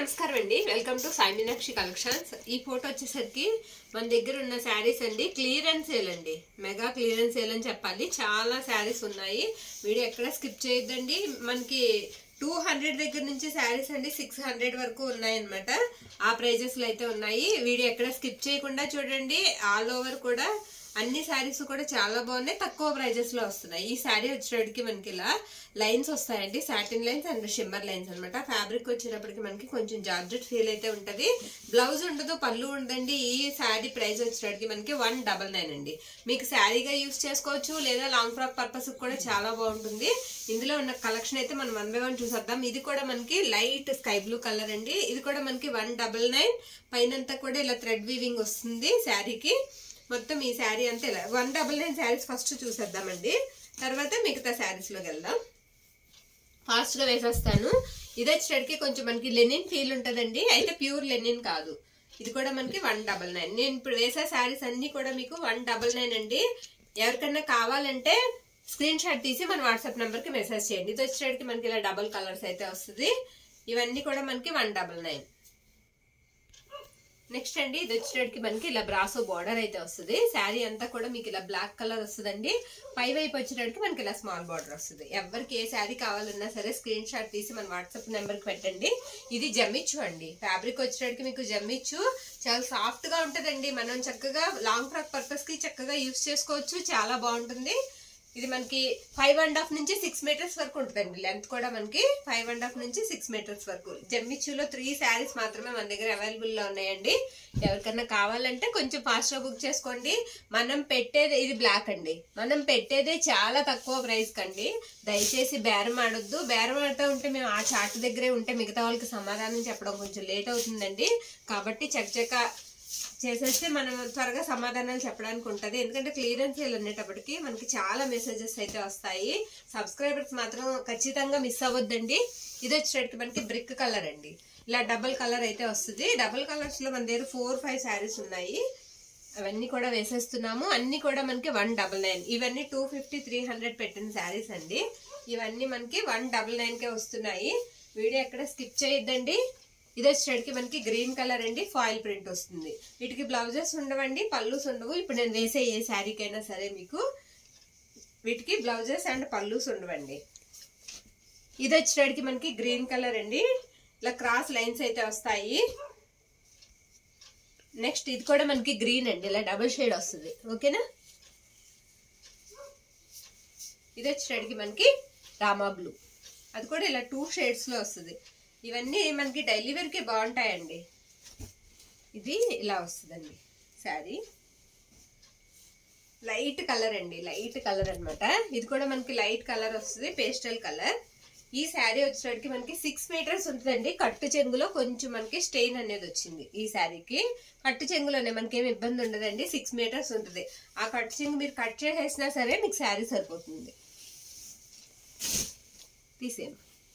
నమస్కారం అండి welcome to Sai Meenakshi collections ఈ ఫోటో వచ్చేసరికి మన దగ్గర ఉన్న శారీస్ అండి క్లియరెన్స్ సేల్ అండి మెగా క్లియరెన్స్ సేల్ అని చెప్పాలి చాలా శారీస్ ఉన్నాయి వీడియో ఎక్కడ స్కిప్ చేయొద్దండి మనకి టూ హండ్రెడ్ దగ్గర నుంచి శారీస్ అండి సిక్స్ హండ్రెడ్ వరకు ఉన్నాయన్నమాట ఆ ప్రైజెస్ లో అయితే ఉన్నాయి వీడియో ఎక్కడ స్కిప్ చేయకుండా చూడండి ఆల్ ఓవర్ కూడా అన్ని శారీస్ కూడా చాలా బాగున్నాయి తక్కువ ప్రైజెస్ లో వస్తున్నాయి ఈ శారీ వచ్చేటప్పటికి మనకి ఇలా లైన్స్ వస్తాయండి satin lines and shimmer lines అనమాట ఫ్యాబ్రిక్ వచ్చేటప్పటికి మనకి కొంచెం జార్జెట్ ఫీల్ అయితే ఉంటది బ్లౌజ్ ఉండదు పళ్ళు ఉండదండి ఈ శారీ ప్రైస్ వచ్చేటప్పటికి మనకి వన్ డబల్ నైన్ అండి మీకు శారీగా యూస్ చేసుకోవచ్చు లేదా లాంగ్ ఫ్రాక్ పర్పస్ కూడా చాలా బాగుంటుంది ఇందులో ఉన్న కలెక్షన్ అయితే మనం వన్ బై వన్ చూసేద్దాం ఇది కూడా మనకి లైట్ స్కై బ్లూ కలర్ అండి ఇది కూడా మనకి వన్ డబల్ నైన్ పైనంతా కూడా ఇలా థ్రెడ్ వీవింగ్ వస్తుంది శారీకి మొత్తం ఈ శారీ అంతా ఇలా one double nine saris first చూసేద్దామండి తర్వాత మిగతా శారీస్లోకి వెళ్దాం ఫాస్ట్గా వేసేస్తాను ఇది వచ్చేటికి కొంచెం మనకి లెనిన్ ఫీల్ ఉంటుందండి అయితే ప్యూర్ లెనిన్ కాదు ఇది కూడా మనకి వన్ డబల్ నైన్ నేను ఇప్పుడు వేసే శారీస్ అన్ని కూడా మీకు వన్ డబల్ నైన్ అండి ఎవరికన్నా కావాలంటే స్క్రీన్ షాట్ తీసి మన వాట్సాప్ నెంబర్కి మెసేజ్ చేయండి ఇది వచ్చేటికి మనకి ఇలా డబల్ కలర్స్ అయితే వస్తుంది ఇవన్నీ కూడా మనకి వన్ డబల్ నైన్ నెక్స్ట్ అండి ఇది వచ్చేటికి మనకి ఇలా బ్రాసో బార్డర్ అయితే వస్తుంది శారీ అంతా కూడా మీకు ఇలా బ్లాక్ కలర్ వస్తుందండి పై వైపు వచ్చేటప్పటికి మనకి ఇలా స్మాల్ బార్డర్ వస్తుంది ఎవరికి ఏ శారీ కావాలన్నా సరే స్క్రీన్ షాట్ తీసి మన వాట్సాప్ నెంబర్కి పెట్టండి ఇది జమ్మిచ్చు అండి ఫ్యాబ్రిక్ వచ్చేటప్పటికి మీకు జమ్మిచ్చు చాలా సాఫ్ట్ గా ఉంటుందండి మనం చక్కగా లాంగ్ ఫ్రాక్ పర్పస్ కి చక్కగా యూస్ చేసుకోవచ్చు చాలా బాగుంటుంది ఇది మనకి ఫైవ్ అండ్ హాఫ్ నుంచి సిక్స్ మీటర్స్ వరకు ఉంటుందండి లెంత్ కూడా మనకి ఫైవ్ అండ్ హాఫ్ నుంచి సిక్స్ మీటర్స్ వరకు జమ్మిచ్చులో త్రీ శారీస్ మాత్రమే మన దగ్గర అవైలబుల్ లో ఉన్నాయండి ఎవరికన్నా కావాలంటే కొంచెం ఫాస్ట్ గా బుక్ చేసుకోండి మనం పెట్టేది ఇది బ్లాక్ అండి మనం పెట్టేదే చాలా తక్కువ ప్రైస్ కండి దయచేసి బేరం ఆడొద్దు బేరం ఆడుతూ ఉంటే మేము ఆ చార్ట్ దగ్గరే ఉంటే మిగతా వాళ్ళకి సమాధానం చెప్పడం కొంచెం లేట్ అవుతుందండి కాబట్టి చకచక చేసేస్తే మనం త్వరగా సమాధానాలు చెప్పడానికి ఉంటుంది ఎందుకంటే క్లియరెన్స్ సేల్ అనేటప్పటికి మనకి చాలా మెసేజెస్ అయితే వస్తాయి సబ్స్క్రైబర్స్ మాత్రం ఖచ్చితంగా మిస్ అవ్వద్దండి ఇది వచ్చేటప్పటికి మనకి బ్రిక్ కలర్ అండి ఇలా డబుల్ కలర్ అయితే వస్తుంది డబుల్ కలర్స్ లో మన దగ్గర ఫోర్ ఫైవ్ శారీస్ ఉన్నాయి అవన్నీ కూడా వేసేస్తున్నాము అన్ని కూడా మనకి వన్ డబల్ నైన్ ఇవన్నీ టూ ఫిఫ్టీ త్రీ హండ్రెడ్ పెట్టిన శారీస్ అండి ఇవన్నీ మనకి వన్ డబల్ నైన్ కే వస్తున్నాయి వీడియో ఎక్కడ స్కిప్ చేయొద్దండి ఇది వచ్చేటికి మనకి గ్రీన్ కలర్ అండి ఫాయిల్ ప్రింట్ వస్తుంది వీటికి బ్లౌజెస్ ఉండవండి పళ్ళుస్ ఉండవు ఇప్పుడు నేను వేసే ఏ శారీకైనా సరే మీకు వీటికి బ్లౌజెస్ అండ్ పళ్ళుస్ ఉండవండి ఇది వచ్చేటికి మనకి గ్రీన్ కలర్ అండి ఇలా క్రాస్ లైన్స్ అయితే వస్తాయి నెక్స్ట్ ఇది కూడా మనకి గ్రీన్ అండి ఇలా డబుల్ షేడ్ వస్తుంది ఓకేనా ఇది వచ్చేటికి మనకి రామా బ్లూ అది కూడా ఇలా టూ షేడ్స్ లో వస్తుంది ఇవన్నీ మనకి డైలీ వేర్కి బాగుంటాయండి ఇది ఇలా వస్తుందండి శారీ లైట్ కలర్ అండి లైట్ కలర్ అనమాట ఇది కూడా మనకి లైట్ కలర్ వస్తుంది పేస్టల్ కలర్ ఈ శారీ వచ్చేటికి మనకి సిక్స్ మీటర్స్ ఉంటుందండి కట్టు చెంగులో కొంచెం మనకి స్టెయిన్ అనేది వచ్చింది ఈ శారీకి కట్టు చెంగులోనే మనకి ఏమి ఇబ్బంది ఉండదండి సిక్స్ మీటర్స్ ఉంటుంది ఆ కట్టు చెంగు మీరు కట్ చేసేసినా సరే మీకు శారీ సరిపోతుంది తీసేయండి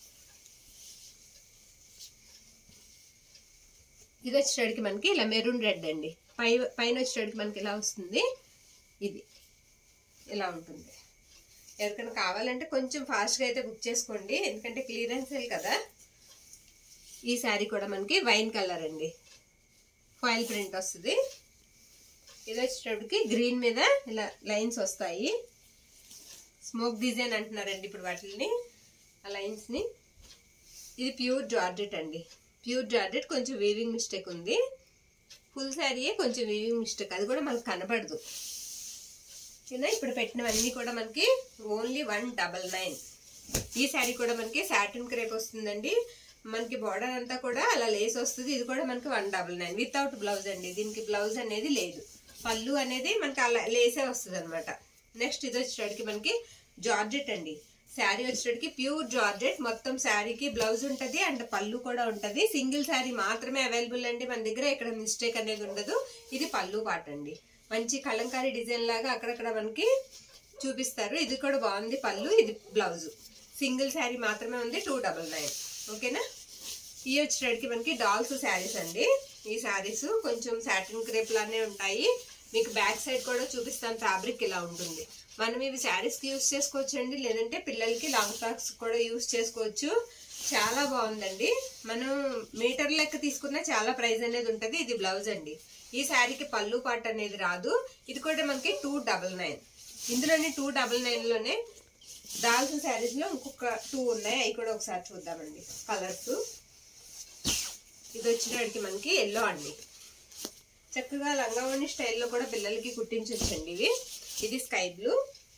ఇది వచ్చేటికి మనకి ఇలా మెరూన్ రెడ్ అండి పై పైన వచ్చేటికి మనకి ఇలా వస్తుంది ఇది ఇలా ఉంటుంది ఎవరికైనా కావాలంటే కొంచెం ఫాస్ట్గా అయితే బుక్ చేసుకోండి ఎందుకంటే క్లియరెన్స్ సేల్ కదా ఈ శారీ కూడా మనకి వైన్ కలర్ అండి ఫాయిల్ ప్రింట్ వస్తుంది ఇది వచ్చేటప్పటికి గ్రీన్ మీద ఇలా లైన్స్ వస్తాయి స్మోక్ డిజైన్ అంటున్నారండి ఇప్పుడు వాటిని ఆ లైన్స్ని ఇది ప్యూర్ జార్జెట్ అండి ప్యూర్ జార్జెట్ కొంచెం వీవింగ్ మిస్టేక్ ఉంది ఫుల్ శారీయే కొంచెం వీవింగ్ మిస్టేక్ అది కూడా మనకు కనపడదు ఓకేనా ఇప్పుడు పెట్టినవన్నీ కూడా మనకి ఓన్లీ వన్ డబల్ నైన్ ఈ శారీ కూడా మనకి సాటిన్ క్రేప్ వస్తుందండి మనకి బార్డర్ అంతా కూడా అలా లేస్ వస్తుంది ఇది కూడా మనకి one double nine without blouse అండి దీనికి బ్లౌజ్ అనేది లేదు పళ్ళు అనేది మనకి అలా లేసే వస్తుంది అనమాట నెక్స్ట్ ఇది వచ్చేటికి మనకి జార్జెట్ అండి శారీ వచ్చేటికి ప్యూర్ జార్జెట్ మొత్తం శారీకి బ్లౌజ్ ఉంటుంది అండ్ పళ్ళు కూడా ఉంటుంది సింగిల్ శారీ మాత్రమే అవైలబుల్ అండి మన దగ్గర ఇక్కడ మిస్టేక్ అనేది ఉండదు ఇది పళ్ళు పాట అండి మంచి కలంకారీ డిజైన్ లాగా అక్కడక్కడ మనకి చూపిస్తారు ఇది కూడా బాగుంది పళ్ళు ఇది బ్లౌజ్ సింగిల్ శారీ మాత్రమే ఉంది టూ డబల్ నైన్ ఓకేనా ఈ వచ్చేటికి మనకి డాల్స్ శారీస్ అండి ఈ శారీస్ కొంచెం సాటిన్ క్రేప్ లానే ఉంటాయి మీకు బ్యాక్ సైడ్ కూడా చూపిస్తాను ఫ్యాబ్రిక్ ఇలా ఉంటుంది మనం ఇవి శారీస్కి యూస్ చేసుకోవచ్చు అండి లేదంటే పిల్లలకి లాంగ్ ఫ్రాక్స్ కూడా యూస్ చేసుకోవచ్చు చాలా బాగుందండి మనం మీటర్ లెక్క తీసుకున్న చాలా ప్రైస్ అనేది ఉంటది ఇది బ్లౌజ్ అండి ఈ శారీకి పళ్ళు పాట అనేది రాదు ఇది కూడా మనకి టూ డబల్ నైన్ ఇందులోనే టూ డబల్ నైన్ లోనే డాల్స్ శారీస్ లో ఇంకొక టూ ఉన్నాయి అవి కూడా ఒకసారి చూద్దామండి కలర్స్ ఇది వచ్చినప్పటికి మనకి ఎల్లో అండి చక్కగా లంగావణి స్టైల్లో కూడా పిల్లలకి కుట్టించొచ్చండి ఇవి ఇది స్కై బ్లూ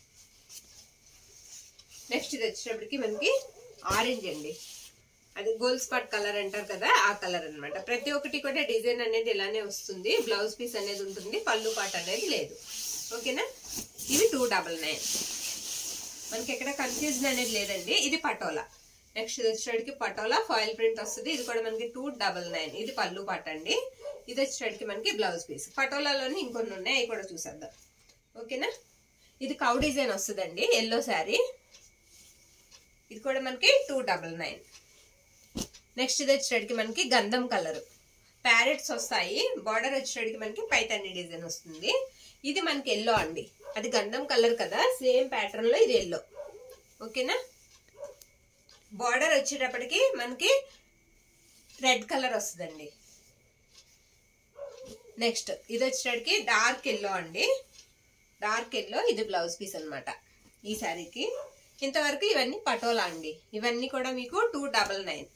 నెక్స్ట్ ఇది వచ్చేటప్పటికి మనకి ఆరెంజ్ అండి అది గోల్డ్ స్పాట్ కలర్ అంటారు కదా ఆ కలర్ అన్నమాట ప్రతి ఒక్కటి కూడా డిజైన్ అనేది ఇలానే వస్తుంది బ్లౌజ్ పీస్ అనేది ఉంటుంది పళ్ళు పాట అనేది లేదు ఓకేనా ఇవి టూ డబల్ నైన్ మనకి ఎక్కడ కన్ఫ్యూజన్ అనేది లేదండి ఇది పటోలా నెక్స్ట్ ఇది వచ్చేటికి పటోలా ఫాయిల్ ప్రింట్ వస్తుంది ఇది కూడా మనకి టూ డబల్ నైన్ ఇది పళ్ళు పాట అండి ఇది వచ్చేటికి మనకి బ్లౌజ్ పీస్ పటోలాలోని ఇంకొన్ని ఉన్నాయి అవి కూడా చూసేద్దాం ఓకేనా ఇది కౌ డిజైన్ వస్తుందండి ఎల్లో శారీ ఇది కూడా మనకి టూ డబల్ నైన్ నెక్స్ట్ ఇది వచ్చేటికి మనకి గంధం కలర్ ప్యారెట్స్ వస్తాయి బార్డర్ వచ్చేటికి మనకి పైతన్ని డిజైన్ వస్తుంది ఇది మనకి ఎల్లో అండి అది గంధం కలర్ కదా సేమ్ ప్యాటర్న్ లో ఇది ఎల్లో ఓకేనా బార్డర్ వచ్చేటప్పటికి మనకి రెడ్ కలర్ వస్తుందండి నెక్స్ట్ ఇది వచ్చేటప్పటికి డార్క్ ఎల్లో అండి డార్క్ ఎల్లో ఇది బ్లౌజ్ పీస్ అన్నమాట ఈ శారీకి ఇంతవరకు ఇవన్నీ పటోలా అండి ఇవన్నీ కూడా మీకు టూ డబల్ నైన్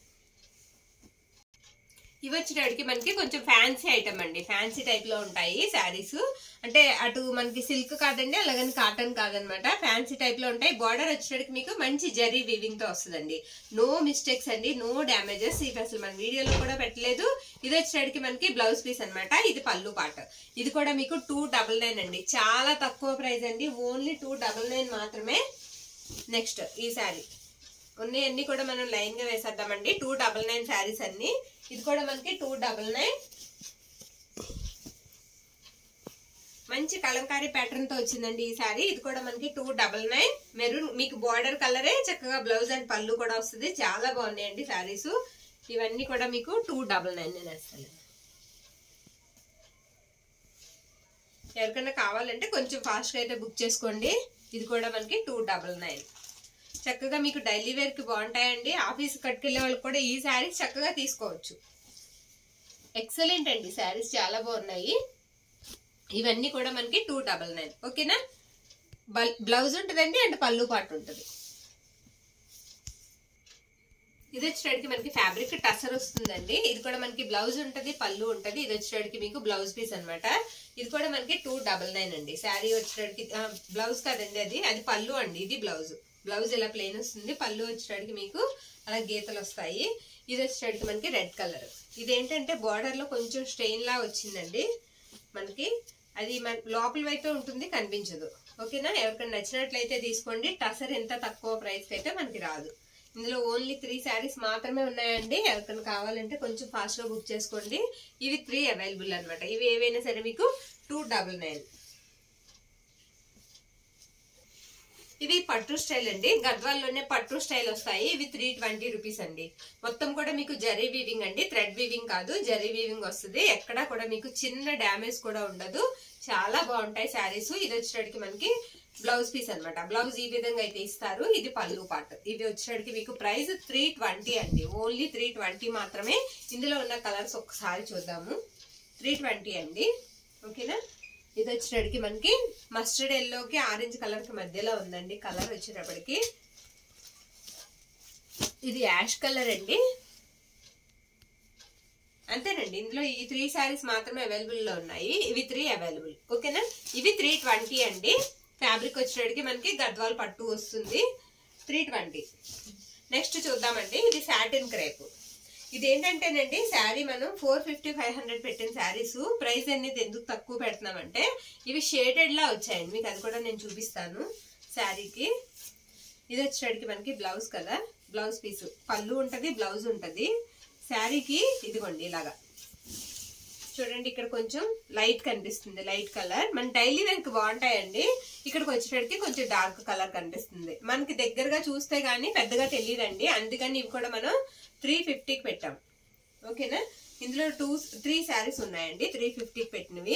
ఇవి వచ్చేటప్పటికి మనకి కొంచెం ఫ్యాన్సీ ఐటమ్ అండి ఫ్యాన్సీ టైప్ లో ఉంటాయి శారీస్ అంటే అటు మనకి సిల్క్ కాదండి అలాగని కాటన్ కాదనమాట ఫ్యాన్సీ టైప్ లో ఉంటాయి బార్డర్ వచ్చేటప్పటికి మీకు మంచి జరీ వీవింగ్ తో వస్తుందండి నో మిస్టేక్స్ అండి నో డ్యామేజెస్ ఇవి అసలు మన వీడియోలో కూడా పెట్టలేదు ఇది వచ్చేటప్పటికి మనకి బ్లౌజ్ పీస్ అన్నమాట ఇది పళ్ళు పాట ఇది కూడా మీకు టూ డబల్ నైన్ అండి చాలా తక్కువ ప్రైస్ అండి ఓన్లీ టూ డబల్ నైన్ మాత్రమే నెక్స్ట్ ఈ శారీ ఉన్నాయన్నీ కూడా మనం లైన్ గా వేసేద్దామండి టూ డబల్ నైన్ శారీస్ అన్ని ఇది కూడా మనకి టూ డబల్ నైన్ మంచి కలంకారీ ప్యాటర్న్ తో వచ్చిందండి ఈ శారీ ఇది కూడా మనకి టూ డబల్ నైన్ మెరూన్ మీకు బార్డర్ కలరే చక్కగా బ్లౌజ్ అండ్ పళ్ళు కూడా వస్తుంది చాలా బాగున్నాయండి శారీస్ ఇవన్నీ కూడా మీకు టూ డబల్ నైన్ నేను వేస్తాను ఎవరికైనా కావాలంటే కొంచెం ఫాస్ట్గా అయితే బుక్ చేసుకోండి ఇది కూడా మనకి టూ డబల్ నైన్ చక్కగా మీకు డైలీ వేర్ కి బాగుంటాయండి ఆఫీస్ కట్టుకెళ్ళే వాళ్ళకి కూడా ఈ శారీస్ చక్కగా తీసుకోవచ్చు ఎక్సలెంట్ అండి శారీస్ చాలా బాగున్నాయి ఇవన్నీ కూడా మనకి టూ డబల్ నైన్ ఓకేనా బ్లౌజ్ ఉంటుందండి అండ్ పళ్ళు పాటు ఉంటుంది ఇది వచ్చేటికి మనకి ఫ్యాబ్రిక్ టసర్ వస్తుందండి ఇది కూడా మనకి బ్లౌజ్ ఉంటది పళ్ళు ఉంటది ఇది వచ్చేటికి మీకు బ్లౌజ్ పీస్ అన్నమాట ఇది కూడా మనకి టూ డబల్ నైన్ అండి శారీ వచ్చేటికి బ్లౌజ్ కాదండి అది అది పళ్ళు అండి ఇది బ్లౌజ్ బ్లౌజ్ ఇలా ప్లెయిన్ వస్తుంది పళ్ళు వచ్చేటికి మీకు అలా గీతలు వస్తాయి ఇది వచ్చేటికి మనకి రెడ్ కలర్ ఇదేంటంటే బార్డర్ లో కొంచెం స్టెయిన్ లా వచ్చిందండి మనకి అది మన లోపల వైపే ఉంటుంది కనిపించదు ఓకేనా ఎవరికైనా నచ్చినట్లయితే తీసుకోండి టసర్ ఎంత తక్కువ ప్రైస్ కి అయితే మనకి రాదు ఇందులో ఓన్లీ త్రీ శారీస్ మాత్రమే ఉన్నాయండి ఎవరికైనా కావాలంటే కొంచెం ఫాస్ట్ గా బుక్ చేసుకోండి ఇవి త్రీ అవైలబుల్ అన్నమాట ఇవి ఏవైనా సరే మీకు టూ డబల్ నైన్ ఇవి పట్టు స్టైల్ అండి గద్వాల్లోనే పట్టు స్టైల్ వస్తాయి ఇవి త్రీ ట్వంటీ రూపీస్ అండి మొత్తం కూడా మీకు జరీ వీవింగ్ అండి థ్రెడ్ వీవింగ్ కాదు జరీ వీవింగ్ వస్తుంది ఎక్కడా కూడా మీకు చిన్న డ్యామేజ్ కూడా ఉండదు చాలా బాగుంటాయి శారీస్ ఇది వచ్చేటికి మనకి బ్లౌజ్ పీస్ అన్నమాట బ్లౌజ్ ఈ విధంగా అయితే ఇస్తారు ఇది పళ్ళు పాటు ఇవి వచ్చేటికి మీకు ప్రైస్ త్రీ ట్వంటీ అండి ఓన్లీ త్రీ ట్వంటీ మాత్రమే ఇందులో ఉన్న కలర్స్ ఒక్కసారి చూద్దాము త్రీ ట్వంటీ అండి ఓకేనా ఇది వచ్చేటప్పటికి మనకి మస్టర్డ్ ఎల్లోకి ఆరెంజ్ కలర్ కి మధ్యలో ఉందండి కలర్ వచ్చేటప్పటికి ఇది యాష్ కలర్ అండి అంతేనండి ఇందులో ఈ త్రీ శారీస్ మాత్రమే అవైలబుల్ లో ఉన్నాయి ఇవి త్రీ అవైలబుల్ ఓకేనా ఇవి త్రీ ట్వంటీ అండి ఫ్యాబ్రిక్ వచ్చేటప్పటికి మనకి గద్వాల్ పట్టు వస్తుంది త్రీ ట్వంటీ నెక్స్ట్ చూద్దామండి ఇది సాటిన్ క్రేప్ ఇది ఏంటంటేనండి శారీ మనం ఫోర్ ఫిఫ్టీ ఫైవ్ హండ్రెడ్ పెట్టిన శారీస్ ప్రైస్ అనేది ఎందుకు తక్కువ పెడుతున్నామంటే ఇవి షేడెడ్ లా వచ్చాయండి మీకు అది కూడా నేను చూపిస్తాను శారీకి ఇది వచ్చేటికి మనకి బ్లౌజ్ కదా బ్లౌజ్ పీస్ పళ్ళు ఉంటది బ్లౌజ్ ఉంటది శారీకి ఇదిగోండి ఇలాగా చూడండి ఇక్కడ కొంచెం లైట్ కనిపిస్తుంది లైట్ కలర్ మన డైలీ వేర్కి బాగుంటాయండి ఇక్కడికి వచ్చేటప్పటికి కొంచెం డార్క్ కలర్ కనిపిస్తుంది మనకి దగ్గరగా చూస్తే గానీ పెద్దగా తెలియదండి అందుకని ఇవి కూడా మనం త్రీ ఫిఫ్టీకి పెట్టాం ఓకేనా ఇందులో టూ త్రీ శారీస్ ఉన్నాయండి త్రీ ఫిఫ్టీకి పెట్టినవి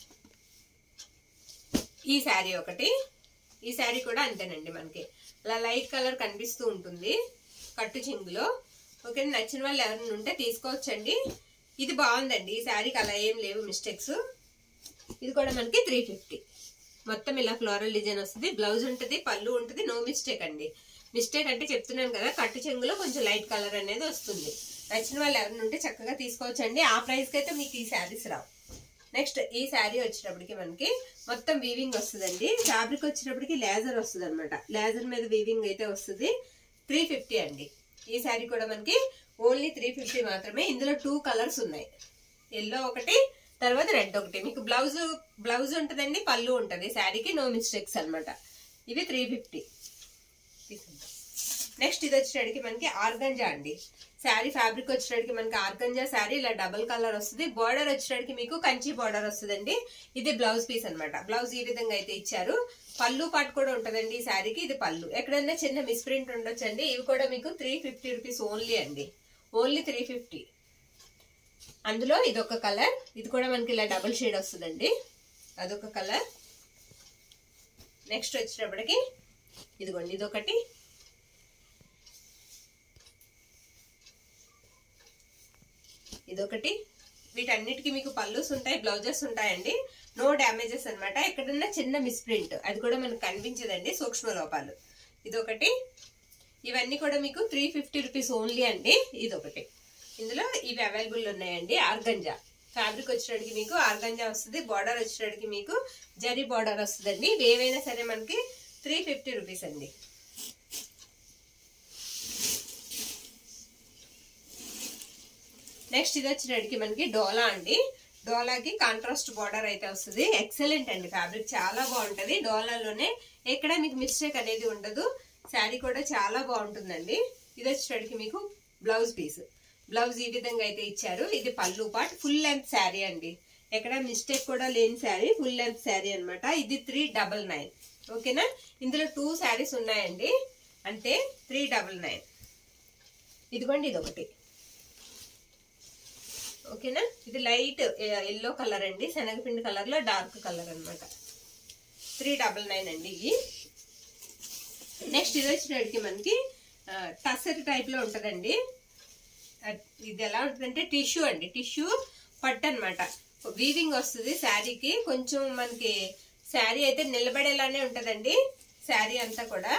ఈ శారీ ఒకటి ఈ శారీ కూడా అంతేనండి మనకి అలా లైట్ కలర్ కనిపిస్తూ ఉంటుంది కట్టు చింగులో ఓకే నచ్చిన వాళ్ళు ఎవరైనా ఉంటే తీసుకోవచ్చండి ఇది బాగుందండి ఈ శారీకి అలా ఏం లేవు మిస్టేక్స్ ఇది కూడా మనకి త్రీ ఫిఫ్టీ మొత్తం ఇలా ఫ్లోరల్ డిజైన్ వస్తుంది బ్లౌజ్ ఉంటుంది పళ్ళు ఉంటుంది నో మిస్టేక్ అండి మిస్టేక్ అంటే చెప్తున్నాను కదా కట్టు చెంగులో కొంచెం లైట్ కలర్ అనేది వస్తుంది నచ్చిన వాళ్ళు ఎవరైనా ఉంటే చక్కగా తీసుకోవచ్చండి ఆ ప్రైస్కి అయితే మీకు ఈ శారీస్ రావు నెక్స్ట్ ఈ శారీ వచ్చేటప్పటికి మనకి మొత్తం వీవింగ్ వస్తుందండి ఫ్యాబ్రిక్ వచ్చేటప్పటికి లేజర్ వస్తుంది అనమాట లేజర్ మీద వీవింగ్ అయితే వస్తుంది త్రీ ఫిఫ్టీ అండి ఈ శారీ కూడా మనకి ఓన్లీ త్రీ ఫిఫ్టీ మాత్రమే ఇందులో టూ కలర్స్ ఉన్నాయి ఎల్లో ఒకటి తర్వాత రెడ్ ఒకటి మీకు బ్లౌజ్ బ్లౌజ్ ఉంటుందండి పళ్ళు ఉంటుంది శారీకి నో మిస్టేక్స్ అనమాట ఇవి త్రీ ఫిఫ్టీ నెక్స్ట్ ఇది వచ్చేటికి మనకి ఆర్గంజా అండి శారీ ఫ్యాబ్రిక్ వచ్చేటికి మనకి ఆర్గంజా శారీ ఇలా డబుల్ కలర్ వస్తుంది బార్డర్ వచ్చేటికి మీకు కంచి బార్డర్ వస్తుందండి ఇది బ్లౌజ్ పీస్ అన్నమాట బ్లౌజ్ ఈ విధంగా అయితే ఇచ్చారు పళ్ళు పాటు కూడా ఉంటుందండి ఈ శారీకి ఇది పళ్ళు ఎక్కడైనా చిన్న మిస్ప్రింట్ ఉండొచ్చండి ఇవి కూడా మీకు త్రీ ఫిఫ్టీ రూపీస్ ఓన్లీ అండి ఓన్లీ త్రీ ఫిఫ్టీ అందులో ఇదొక కలర్ ఇది కూడా మనకి ఇలా డబుల్ షేడ్ వస్తుందండి అదొక కలర్ నెక్స్ట్ వచ్చేటప్పటికి ఇదిగోండి ఇదొకటి ఇదొకటి వీటన్నిటికీ మీకు పళ్ళుస్ ఉంటాయి బ్లౌజెస్ ఉంటాయండి నో డ్యామేజెస్ అన్నమాట ఎక్కడన్నా చిన్న మిస్ప్రింట్ అది కూడా మనకు కనిపించదండి సూక్ష్మ లోపాలు ఇదొకటి ఇవన్నీ కూడా మీకు త్రీ ఫిఫ్టీ రూపీస్ ఓన్లీ అండి ఇదొకటి ఇందులో ఇవి అవైలబుల్ ఉన్నాయండి ఆర్గంజా ఫ్యాబ్రిక్ వచ్చేటికి మీకు ఆర్గంజా వస్తుంది బార్డర్ వచ్చేటికి మీకు జరీ బార్డర్ వస్తుందండి ఇవి ఏవైనా సరే మనకి త్రీ ఫిఫ్టీ రూపీస్ అండి నెక్స్ట్ ఇది వచ్చేటికి మనకి డోలా అండి డోలాకి కాంట్రాస్ట్ బార్డర్ అయితే వస్తుంది ఎక్సలెంట్ అండి ఫ్యాబ్రిక్ చాలా బాగుంటది డోలాలోనే ఎక్కడ మీకు మిస్టేక్ అనేది ఉండదు శారీ కూడా చాలా బాగుంటుందండి ఇది వచ్చేటికి మీకు బ్లౌజ్ పీస్ బ్లౌజ్ ఈ విధంగా అయితే ఇచ్చారు ఇది పళ్ళు పార్ట్ ఫుల్ లెంత్ శారీ అండి ఎక్కడ మిస్టేక్ కూడా లేని శారీ ఫుల్ లెంత్ శారీ అనమాట ఇది త్రీ డబల్ నైన్ ఓకేనా ఇందులో టూ శారీస్ ఉన్నాయండి అంటే త్రీ డబల్ నైన్ ఇదిగోండి ఇది ఒకటి ఓకేనా ఇది లైట్ ఎల్లో కలర్ అండి శనగపిండి కలర్ లో డార్క్ కలర్ అనమాట త్రీ డబల్ నైన్ అండి ఇవి నెక్స్ట్ ఇది వచ్చేటికి మనకి టసర్ టైప్ లో ఉంటదండి ఇది ఎలా ఉంటుందంటే టిష్యూ అండి టిష్యూ పట్టు అనమాట వీవింగ్ వస్తుంది శారీకి కొంచెం మనకి శారీ అయితే నిలబడేలానే ఉంటదండి శారీ అంతా కూడా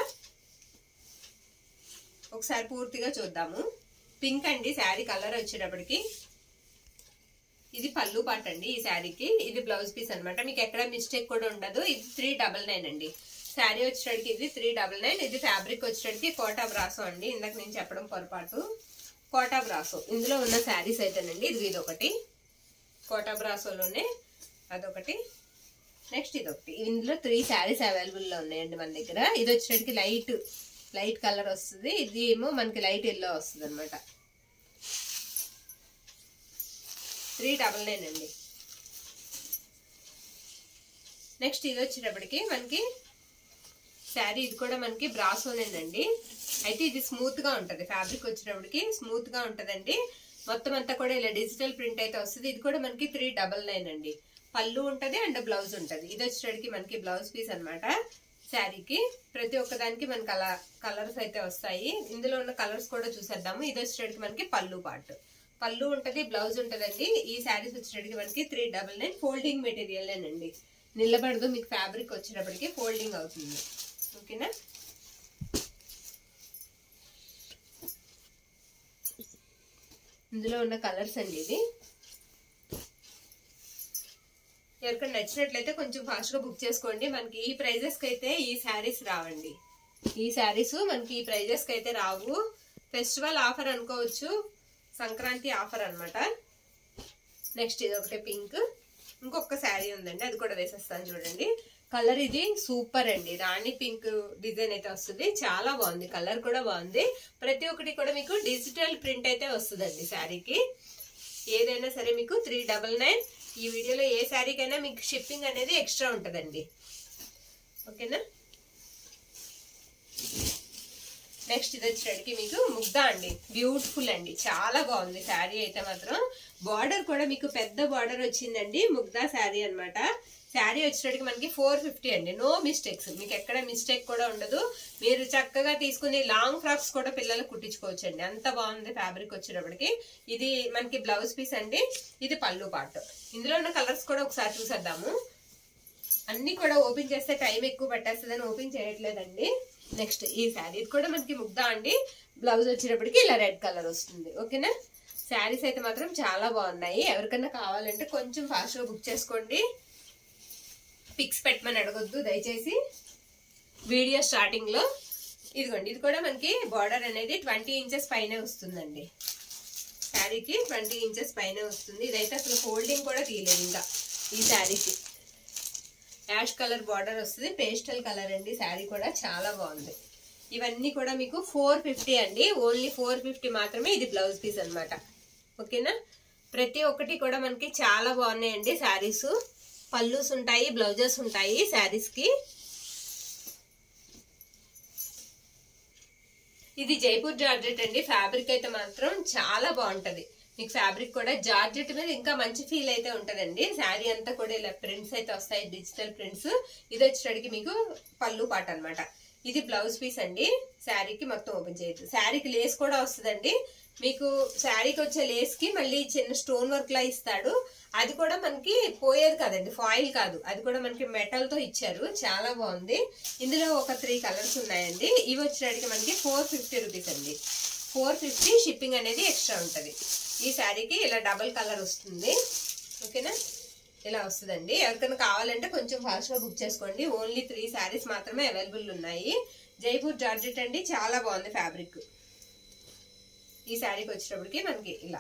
ఒకసారి పూర్తిగా చూద్దాము పింక్ అండి శారీ కలర్ వచ్చేటప్పటికి ఇది పళ్ళు పాట అండి ఈ శారీకి ఇది బ్లౌజ్ పీస్ అనమాట మీకు ఎక్కడ మిస్టేక్ కూడా ఉండదు ఇది త్రీ డబల్ నైన్ అండి శారీ వచ్చేటికి ఇది త్రీ డబల్ నైన్ ఇది ఫ్యాబ్రిక్ వచ్చేటికి కోటా బ్రాసో అండి ఇందాక నేను చెప్పడం పొరపాటు కోటా బ్రాసో ఇందులో ఉన్న శారీస్ అయితేనండి ఇది ఇది ఒకటి కోటా బ్రాసోలోనే అదొకటి నెక్స్ట్ ఇది ఒకటి ఇందులో త్రీ శారీస్ అవైలబుల్లో ఉన్నాయండి మన దగ్గర ఇది వచ్చేటికి లైట్ లైట్ కలర్ వస్తుంది ఇది ఏమో మనకి లైట్ ఎల్లో వస్తుంది అనమాట త్రీ డబల్ నైన్ అండి నెక్స్ట్ ఇది వచ్చేటప్పటికి మనకి శారీ ఇది కూడా మనకి బ్రాసోనేనండి అయితే ఇది స్మూత్ గా ఉంటది ఫ్యాబ్రిక్ వచ్చేటప్పటికి స్మూత్ గా ఉంటదండి మొత్తం అంతా కూడా ఇలా డిజిటల్ ప్రింట్ అయితే వస్తుంది ఇది కూడా మనకి త్రీ డబల్ నైన్ అండి పళ్ళు ఉంటది అండ్ బ్లౌజ్ ఉంటది ఇది వచ్చేటప్పటికి మనకి బ్లౌజ్ పీస్ అనమాట శారీకి ప్రతి ఒక్కదానికి మనకి అలా కలర్స్ అయితే వస్తాయి ఇందులో ఉన్న కలర్స్ కూడా చూసేద్దాము ఇది వచ్చేటప్పటికి మనకి పళ్ళు పార్ట్ పళ్ళు ఉంటది బ్లౌజ్ ఉంటదండి ఈ శారీస్ వచ్చేటప్పటికి మనకి three double nine folding material అండి నిలబడదు మీకు ఫ్యాబ్రిక్ వచ్చేటప్పటికి ఫోల్డింగ్ అవుతుంది ఓకేనా ఇందులో ఉన్న కలర్స్ అండి ఇది ఎవరికైనా నచ్చినట్లయితే కొంచెం ఫాస్ట్ గా బుక్ చేసుకోండి మనకి ఈ ప్రైజెస్ కి అయితే ఈ శారీస్ రావండి ఈ శారీస్ మనకి ఈ ప్రైజెస్ కి అయితే రావు ఫెస్టివల్ ఆఫర్ అనుకోవచ్చు సంక్రాంతి ఆఫర్ అన్నమాట నెక్స్ట్ ఇది ఒకటి పింక్ ఇంకొక శారీ ఉందండి అది కూడా వేసేస్తాను చూడండి కలర్ ఇది సూపర్ అండి రాణి పింక్ డిజైన్ అయితే వస్తుంది చాలా బాగుంది కలర్ కూడా బాగుంది ప్రతి ఒక్కటి కూడా మీకు డిజిటల్ ప్రింట్ అయితే వస్తుందండి శారీకి ఏదైనా సరే మీకు త్రీ డబల్ నైన్ ఈ వీడియోలో ఏ శారీకైనా మీకు షిప్పింగ్ అనేది ఎక్స్ట్రా ఉంటుందండి ఓకేనా నెక్స్ట్ ఇది వచ్చేటికి మీకు ముగ్ధా అండి బ్యూటిఫుల్ అండి చాలా బాగుంది శారీ అయితే మాత్రం బార్డర్ కూడా మీకు పెద్ద బార్డర్ వచ్చిందండి ముగ్ధా శారీ అన్నమాట శారీ వచ్చేటికి మనకి ఫోర్ ఫిఫ్టీ అండి నో మిస్టేక్స్ మీకు ఎక్కడ మిస్టేక్ కూడా ఉండదు మీరు చక్కగా తీసుకుని లాంగ్ ఫ్రాక్స్ కూడా పిల్లలకు కుట్టించుకోవచ్చు అండి అంత బాగుంది ఫ్యాబ్రిక్ వచ్చేటప్పటికి ఇది మనకి బ్లౌజ్ పీస్ అండి ఇది పళ్ళు పార్ట్ ఇందులో ఉన్న కలర్స్ కూడా ఒకసారి చూసేద్దాము అన్ని కూడా ఓపెన్ చేస్తే టైం ఎక్కువ పట్టేస్తుందని ఓపెన్ చేయట్లేదండి నెక్స్ట్ ఈ శారీ ఇది కూడా మనకి ముగ్ధా అండి బ్లౌజ్ వచ్చేటప్పటికి ఇలా రెడ్ కలర్ వస్తుంది ఓకేనా శారీస్ అయితే మాత్రం చాలా బాగున్నాయి ఎవరికైనా కావాలంటే కొంచెం ఫాస్ట్గా బుక్ చేసుకోండి పిక్స్ పెట్టమని అడగొద్దు దయచేసి వీడియో స్టార్టింగ్ లో ఇదిగోండి ఇది కూడా మనకి బార్డర్ అనేది ట్వంటీ ఇంచెస్ పైనే వస్తుందండి శారీకి ట్వంటీ ఇంచెస్ పైనే వస్తుంది ఇదైతే అసలు ఫోల్డింగ్ కూడా తీయలేదు ఇంకా ఈ శారీకి యాష్ కలర్ బార్డర్ వస్తుంది పేస్టల్ కలర్ అండి శారీ కూడా చాలా బాగుంది ఇవన్నీ కూడా మీకు ఫోర్ ఫిఫ్టీ అండి ఓన్లీ ఫోర్ ఫిఫ్టీ మాత్రమే ఇది బ్లౌజ్ పీస్ అన్నమాట ఓకేనా ప్రతి ఒక్కటి కూడా మనకి చాలా బాగున్నాయండి శారీస్ పల్లూస్ ఉంటాయి బ్లౌజెస్ ఉంటాయి శారీస్ కి ఇది జైపూర్ జార్జెట్ అండి ఫ్యాబ్రిక్ అయితే మాత్రం చాలా బాగుంటది మీకు ఫ్యాబ్రిక్ కూడా జార్జెట్ మీద ఇంకా మంచి ఫీల్ అయితే ఉంటదండి శారీ అంతా కూడా ఇలా ప్రింట్స్ అయితే వస్తాయి డిజిటల్ ప్రింట్స్ ఇది వచ్చేటికి మీకు పళ్ళు పాట అన్నమాట ఇది బ్లౌజ్ పీస్ అండి శారీకి మొత్తం ఓపెన్ చేయొచ్చు శారీకి లేస్ కూడా వస్తుందండి మీకు శారీకి వచ్చే లేస్ కి మళ్ళీ చిన్న స్టోన్ వర్క్ లా ఇస్తాడు అది కూడా మనకి పోయేది కాదండి ఫాయిల్ కాదు అది కూడా మనకి మెటల్ తో ఇచ్చారు చాలా బాగుంది ఇందులో ఒక త్రీ కలర్స్ ఉన్నాయండి ఇవి వచ్చేటికి మనకి ఫోర్ ఫిఫ్టీ రూపీస్ అండి ఫోర్ ఫిఫ్టీ షిప్పింగ్ అనేది ఎక్స్ట్రా ఉంటుంది ఈ శారీకి ఇలా డబల్ కలర్ వస్తుంది ఓకేనా ఇలా వస్తుందండి ఎవరికైనా కావాలంటే కొంచెం ఫాస్ట్గా బుక్ చేసుకోండి ఓన్లీ త్రీ శారీస్ మాత్రమే అవైలబుల్ ఉన్నాయి జైపూర్ జార్జెట్ అండి చాలా బాగుంది ఫ్యాబ్రిక్ ఈ శారీకి వచ్చేటప్పటికి మనకి ఇలా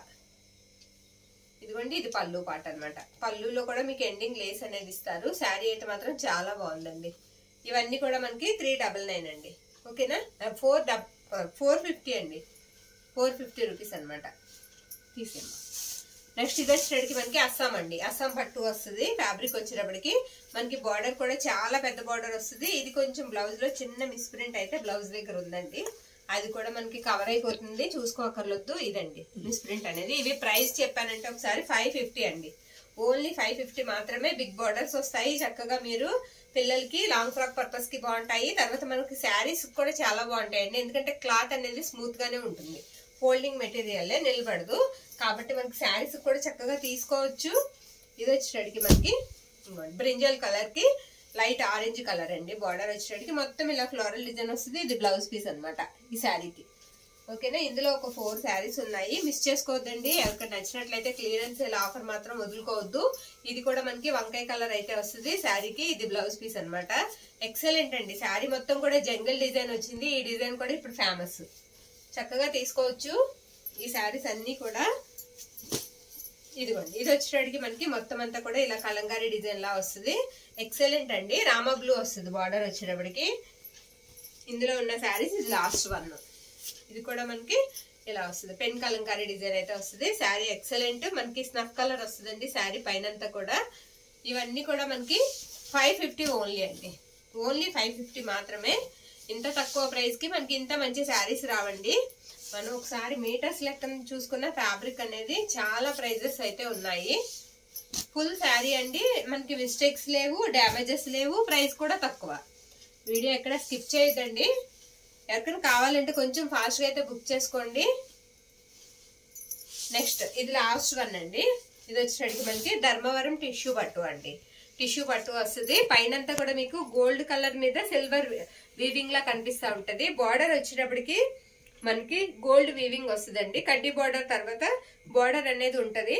ఇదిగోండి ఇది పళ్ళు పాట అన్నమాట పళ్ళులో కూడా మీకు ఎండింగ్ లేస్ అనేది ఇస్తారు శారీ అయితే మాత్రం చాలా బాగుందండి ఇవన్నీ కూడా మనకి త్రీ డబల్ నైన్ అండి ఓకేనా ఫోర్ డబ్ ఫోర్ ఫిఫ్టీ అండి ఫోర్ ఫిఫ్టీ రూపీస్ అనమాట తీసేమ్మా నెక్స్ట్ ఇది వచ్చేటప్పటికి మనకి అస్సాం అండి అస్సాం పట్టు వస్తుంది ఫ్యాబ్రిక్ వచ్చేటప్పటికి మనకి బార్డర్ కూడా చాలా పెద్ద బార్డర్ వస్తుంది ఇది కొంచెం బ్లౌజ్ లో చిన్న మిస్ప్రింట్ అయితే బ్లౌజ్ దగ్గర ఉందండి అది కూడా మనకి కవర్ అయిపోతుంది చూసుకోకర్లొద్దు ఇదండి మిస్ప్రింట్ అనేది ఇవి ప్రైస్ చెప్పానంటే ఒకసారి ఫైవ్ ఫిఫ్టీ అండి ఓన్లీ ఫైవ్ ఫిఫ్టీ మాత్రమే బిగ్ బార్డర్స్ వస్తాయి చక్కగా మీరు పిల్లలకి లాంగ్ ఫ్రాక్ పర్పస్ కి బాగుంటాయి తర్వాత మనకి శారీస్ కూడా చాలా బాగుంటాయండి ఎందుకంటే క్లాత్ అనేది స్మూత్ గానే ఉంటుంది ఫోల్డింగ్ మెటీరియల్ నిలబడదు కాబట్టి మనకి శారీస్ కూడా చక్కగా తీసుకోవచ్చు ఇది వచ్చేటడికి మనకి ఇదిగోండి, బ్రింజల్ కలర్ కి లైట్ ఆరెంజ్ కలర్ అండి బార్డర్ వచ్చేటడికి మొత్తం ఇలా ఫ్లోరల్ డిజైన్ వస్తుంది ఇది బ్లౌజ్ పీస్ అన్నమాట ఈ శారీకి ఓకేనా ఇందులో ఒక ఫోర్ శారీస్ ఉన్నాయి మిస్ చేసుకోవద్దండి ఎవరికైనా నచ్చినట్లయితే క్లియరెన్స్ ఇలా ఆఫర్ మాత్రం వదులుకోవద్దు ఇది కూడా మనకి వంకాయ కలర్ అయితే వస్తుంది శారీకి ఇది బ్లౌజ్ పీస్ అన్నమాట ఎక్సలెంట్ అండి శారీ మొత్తం కూడా జంగల్ డిజైన్ వచ్చింది ఈ డిజైన్ కూడా ఇప్పుడు ఫేమస్ చక్కగా తీసుకోవచ్చు ఈ శారీస్ అన్ని కూడా ఇదిగోండి ఇది వచ్చేటడికి మనకి మొత్తం అంతా కూడా ఇలా కలంకారీ డిజైన్ లా వస్తుంది ఎక్సలెంట్ అండి రామా బ్లూ వస్తుంది బార్డర్ వచ్చేటప్పటికి ఇందులో ఉన్న శారీస్ ఇది లాస్ట్ వన్ ఇది కూడా మనకి ఇలా వస్తుంది పెన్ కలంకారీ డిజైన్ అయితే వస్తుంది శారీ ఎక్సలెంట్ మనకి స్నఫ్ కలర్ వస్తుందండి శారీ పైనంతా కూడా ఇవన్నీ కూడా మనకి ఫైవ్ ఫిఫ్టీ ఓన్లీ అండి ఓన్లీ ఫైవ్ ఫిఫ్టీ మాత్రమే ఇంత తక్కువ ప్రైస్ కి మనకి ఇంత మంచి శారీస్ రావండి మనం ఒకసారి మీటర్స్ లెక్కన చూసుకున్న ఫ్యాబ్రిక్ అనేది చాలా ప్రైజెస్ అయితే ఉన్నాయి ఫుల్ శారీ అండి మనకి మిస్టేక్స్ లేవు డ్యామేజెస్ లేవు ప్రైస్ కూడా తక్కువ వీడియో ఎక్కడ స్కిప్ చేయొద్దండి ఎవరికైనా కావాలంటే కొంచెం ఫాస్ట్గా అయితే బుక్ చేసుకోండి నెక్స్ట్ ఇది లాస్ట్ వన్ అండి ఇది వచ్చేసరికి మనకి ధర్మవరం టిష్యూ పట్టు అండి టిష్యూ పట్టు వస్తుంది పైనంతా కూడా మీకు గోల్డ్ కలర్ మీద సిల్వర్ వీవింగ్ లా కనిపిస్తా ఉంటది బార్డర్ వచ్చేటప్పటికి మనకి గోల్డ్ వీవింగ్ వస్తుందండి కడ్డీ బార్డర్ తర్వాత బార్డర్ అనేది ఉంటది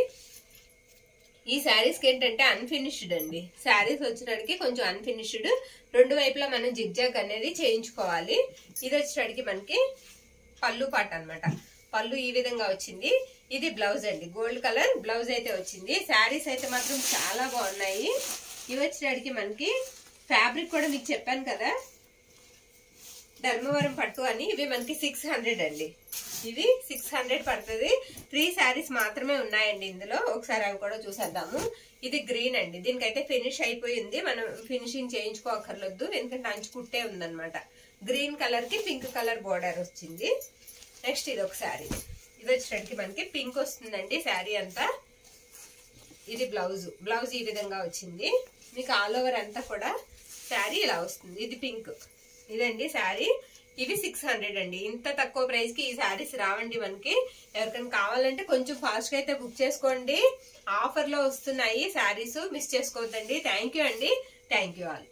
ఈ శారీస్ కి ఏంటంటే అన్ఫినిష్డ్ అండి శారీస్ వచ్చినడికి కొంచెం అన్ఫినిష్డ్ రెండు వైపులా మనం జిగ్జాగ్ అనేది చేయించుకోవాలి ఇది వచ్చేటడికి మనకి పళ్ళు పాట అన్నమాట పళ్ళు ఈ విధంగా వచ్చింది ఇది బ్లౌజ్ అండి గోల్డ్ కలర్ బ్లౌజ్ అయితే వచ్చింది శారీస్ అయితే మాత్రం చాలా బాగున్నాయి ఇవి వచ్చేటడికి మనకి ఫ్యాబ్రిక్ కూడా మీకు చెప్పాను కదా ధర్మవరం పట్టు అని ఇవి మనకి సిక్స్ హండ్రెడ్ అండి ఇది సిక్స్ హండ్రెడ్ పడుతుంది త్రీ శారీస్ మాత్రమే ఉన్నాయండి ఇందులో ఒకసారి అవి కూడా చూసేద్దాము ఇది గ్రీన్ అండి దీనికైతే ఫినిష్ అయిపోయింది మనం ఫినిషింగ్ చేయించుకోకర్లేదు ఎందుకంటే అంచు కుట్టే ఉందన్నమాట గ్రీన్ కలర్ కి పింక్ కలర్ బోర్డర్ వచ్చింది నెక్స్ట్ ఇది ఒక శారీ ఇది వచ్చేటప్పటికి మనకి పింక్ వస్తుందండి శారీ అంతా ఇది బ్లౌజ్ బ్లౌజ్ ఈ విధంగా వచ్చింది మీకు ఆల్ ఓవర్ అంతా కూడా శారీ ఇలా వస్తుంది ఇది పింక్ ఇదండి శారీ ఇవి సిక్స్ హండ్రెడ్ అండి ఇంత తక్కువ ప్రైస్ కి ఈ శారీస్ రావండి మనకి ఎవరికైనా కావాలంటే కొంచెం ఫాస్ట్ గా అయితే బుక్ చేసుకోండి ఆఫర్ లో వస్తున్నాయి శారీస్ మిస్ చేసుకోవద్దండి థ్యాంక్ యూ అండి థ్యాంక్ యూ ఆల్